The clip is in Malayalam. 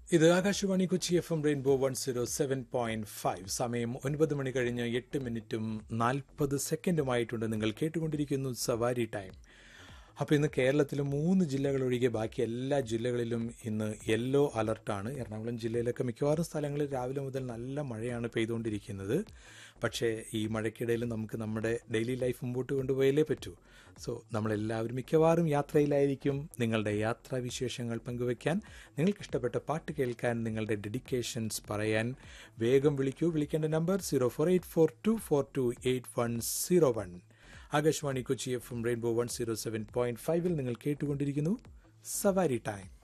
ഇത് Akashvani Kochi F M rainbow one zero seven point five സമയം ഒൻപത് മണി കഴിഞ്ഞ് എട്ട് മിനിറ്റും നാൽപ്പത് സെക്കൻഡുമായിട്ടുണ്ട് നിങ്ങൾ കേട്ടുകൊണ്ടിരിക്കുന്നു സവാരി ടൈം അപ്പോൾ ഇന്ന് കേരളത്തിൽ മൂന്ന് ജില്ലകൾ ഒഴികെ ബാക്കി എല്ലാ ജില്ലകളിലും ഇന്ന് യെല്ലോ അലർട്ടാണ് എറണാകുളം ജില്ലയിലൊക്കെ മിക്കവാറും സ്ഥലങ്ങളിൽ രാവിലെ മുതൽ നല്ല മഴയാണ് പെയ്തുകൊണ്ടിരിക്കുന്നത് പക്ഷേ ഈ മഴയ്ക്കിടയിൽ നമുക്ക് നമ്മുടെ ഡെയിലി ലൈഫ് മുമ്പോട്ട് കൊണ്ടുപോയാലേ പറ്റൂ സോ നമ്മളെല്ലാവരും മിക്കവാറും യാത്രയിലായിരിക്കും നിങ്ങളുടെ യാത്രാ വിശേഷങ്ങൾ പങ്കുവയ്ക്കാൻ നിങ്ങൾക്ക് ഇഷ്ടപ്പെട്ട പാട്ട് കേൾക്കാൻ നിങ്ങളുടെ ഡെഡിക്കേഷൻസ് പറയാൻ വേഗം വിളിക്കൂ വിളിക്കേണ്ട number zero four eight four two four two eight one zero one Akashvani Kochi F M rainbow one zero seven point ഫൈവിൽ നിങ്ങൾ കേട്ടുകൊണ്ടിരിക്കുന്നു സവാരി ടൈം